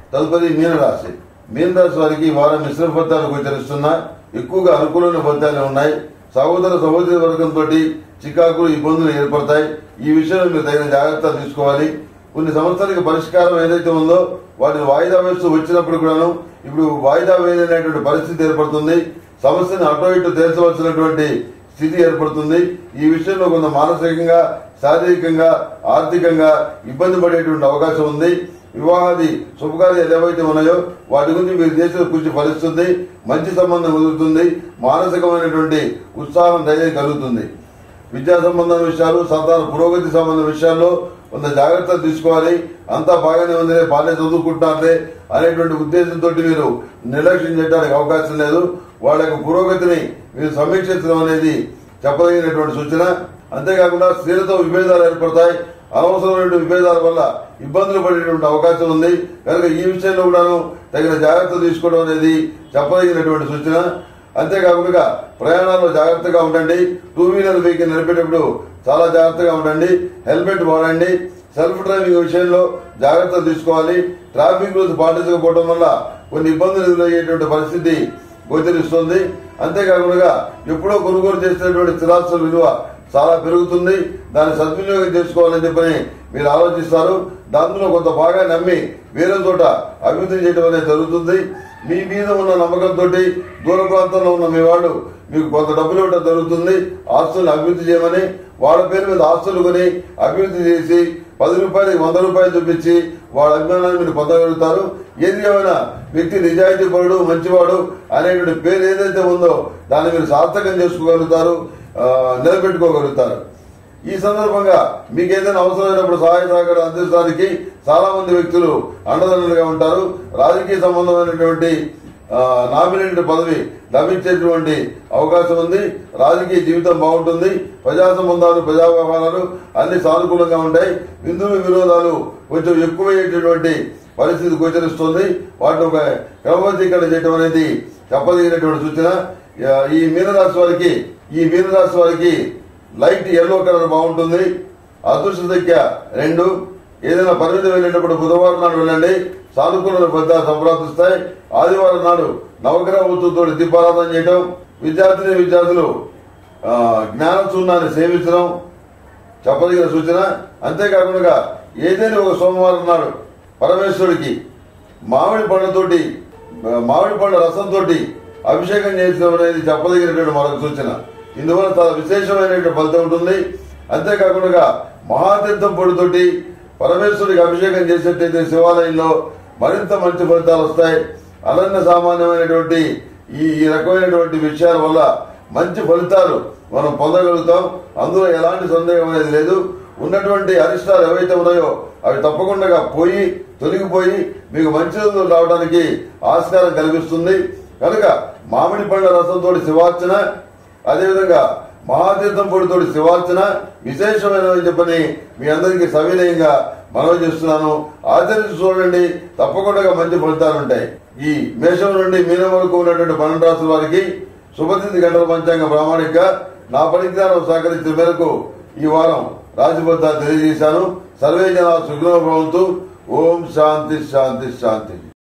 తదుపరి మీనరాశి మీనరాశి వారికి ఈ వారం మిశ్రమ ఫలితాలు గోచరిస్తున్నా ఎక్కువగా అనుకూలమైన ఫలితాలు ఉన్నాయి సహోదర సహోదరి వర్గంతో చికాకులు ఇబ్బందులు ఏర్పడతాయి ఈ విషయంలో మీరు తగిన జాగ్రత్తలు తీసుకోవాలి కొన్ని సమస్యలకు పరిష్కారం ఏదైతే ఉందో వాటిని వాయిదా వేస్తూ వచ్చినప్పుడు కూడాను ఇప్పుడు వాయిదా వేయలేనటువంటి పరిస్థితి ఏర్పడుతుంది సమస్యను అటో ఇటు తేల్చవలసినటువంటి స్థితి ఏర్పడుతుంది ఈ విషయంలో కొంత మానసికంగా శారీరకంగా ఆర్థికంగా ఇబ్బంది పడేటువంటి అవకాశం ఉంది వివాహాది శుభకార్యాలు ఏవైతే ఉన్నాయో వాటి గురించి మీరు చేసిన కృషి ఫలిస్తుంది మంచి సంబంధం కుదురుతుంది మానసికమైనటువంటి ఉత్సాహం ధైర్యం కలుగుతుంది విద్యా సంబంధం విషయాలు సంతాన పురోగతి సంబంధం విషయాల్లో కొంత జాగ్రత్తలు తీసుకోవాలి అంతా బాగానే ఉంది బాగానే చదువుకుంటున్నారే అనేటువంటి ఉద్దేశంతో మీరు నిర్లక్ష్యం చేయడానికి అవకాశం లేదు వాళ్ళ యొక్క పురోగతిని మీరు సమీక్షించడం అనేది చెప్పదగినటువంటి సూచన అంతేకాకుండా స్త్రీలతో విభేదాలు ఏర్పడతాయి అనవసరమైన విభేదాల వల్ల ఇబ్బందులు పడేటువంటి అవకాశం ఉంది కనుక ఈ విషయంలో కూడాను తగిన జాగ్రత్తలు తీసుకోవడం అనేది చెప్పదగినటువంటి సూచన అంతేకాకుండా ప్రయాణాల్లో జాగ్రత్తగా ఉండండి టూ వీలర్ వెహికల్ నడిపేటప్పుడు చాలా జాగ్రత్తగా ఉండండి హెల్మెట్ వాడండి సెల్ఫ్ డ్రైవింగ్ విషయంలో జాగ్రత్తలు తీసుకోవాలి ట్రాఫిక్ రూల్స్ పాటించకపోవడం వల్ల కొన్ని ఇబ్బందులు ఎదురయ్యేటువంటి పరిస్థితి గోచరిస్తుంది అంతేకాకుండా ఎప్పుడో కొనుగోలు చేసినటువంటి స్థిరాస్తుల విలువ చాలా పెరుగుతుంది దాన్ని సద్వినియోగం చేసుకోవాలని చెప్పని మీరు ఆలోచిస్తారు దాంట్లో కొంత బాగా నమ్మి వేరే చోట అభివృద్ధి చేయడం అనేది జరుగుతుంది మీ మీద ఉన్న నమ్మకంతో దూర ప్రాంతంలో ఉన్న మీ వాళ్ళు మీకు కొంత డబ్బులు ఇవ్వడం జరుగుతుంది ఆస్తులను అభివృద్ధి చేయమని వాళ్ళ పేరు మీద ఆస్తులు కొని అభివృద్ధి చేసి పది రూపాయలకి వంద రూపాయలు చూపించి వాళ్ళ అభిమానాన్ని మీరు పొందగలుగుతారు ఏది ఏమైనా వ్యక్తి నిజాయితీ పరుడు మంచివాడు అనేటువంటి పేరు ఏదైతే ఉందో దాన్ని మీరు సార్థకం చేసుకోగలుగుతారు ఆ, నిలబెట్టుకోగలుగుతారు ఈ సందర్భంగా మీకు ఏదైనా అవసరమైనప్పుడు సహాయ సహకారం అందించడానికి చాలా మంది వ్యక్తులు అండదండలుగా ఉంటారు రాజకీయ సంబంధమైనటువంటి ఆ, నామినేటెడ్ పదవి లభించేటువంటి అవకాశం ఉంది రాజకీయ జీవితం బాగుంటుంది ప్రజా సంబంధాలు ప్రజా వ్యవహారాలు అన్ని సానుకూలంగా ఉంటాయి విందులు విరోధాలు కొంచెం ఎక్కువయ్యేటటువంటి పరిస్థితి గోచరిస్తుంది వాటిని ఒక క్రమబద్ధీకరణ చేయడం అనేది చెప్పదగినటువంటి సూచన ఆ, ఈ మీనరాశి వారికి ఈ మీనరాశి వారికి లైట్ ఎల్లో కలర్ బాగుంటుంది అదృష్ట సంఖ్య రెండు ఏదైనా పరిమితం వెళ్ళేటప్పుడు బుధవారం నాడు వెళ్ళండి సానుకూల ఫలితాలు సంప్రాప్తిస్తాయి ఆదివారం నాడు నవగ్రహ వృత్తుతో దీపారాధన చేయడం విద్యార్థిని విద్యార్థులు ఆ, జ్ఞాన చూర్ణాన్ని సేవించడం చెప్పదగిన సూచన అంతేకాకుండా ఏదైనా ఒక సోమవారం నాడు పరమేశ్వరుడికి మామిడి పండ్లతోటి ఆ, మామిడి పండ్ల రసంతో అభిషేకం చేయించడం అనేది చెప్పదగినటువంటి మరొక సూచన ఇందువల్ల చాలా విశేషమైనటువంటి ఫలితం ఉంటుంది అంతేకాకుండా మహాతీర్థం పొడితోటి పరమేశ్వరుడికి అభిషేకం చేసేటైతే శివాలయంలో మరింత మంచి ఫలితాలు వస్తాయి అనన్య సామాన్యమైనటువంటి ఈ ఈ రకమైనటువంటి విషయాల వల్ల మంచి ఫలితాలు మనం పొందగలుగుతాం అందులో ఎలాంటి సందేహం అనేది లేదు ఉన్నటువంటి అరిష్టాలు ఏవైతే ఉన్నాయో అవి తప్పకుండా పోయి తొలగిపోయి మీకు మంచి రోజులు రావడానికి ఆస్కారం కల్పిస్తుంది కనుక మామిడి పండ్ల రసంతో శివార్చన అదేవిధంగా మహాతీర్థం పొడితోటి శివార్చన విశేషమైనదని చెప్పని మీ అందరికీ సవినయంగా మనవి చేస్తున్నాను ఆచరించి చూడండి తప్పకుండా మంచి ఫలితాలు ఉంటాయి ఈ మేషం నుండి మీనం వరకు ఉన్నటువంటి పన్నెండు రాసుల వారికి శుభతిథి గంటల పంచాంగ ప్రామాణిక నా పరిజ్ఞానం సహకరించిన మేరకు ఈ వారం రాజబద్ద తెలియజేశాను సర్వే జన సుగ్రహ భవంతు ఓం శాంతి శాంతి శాంతి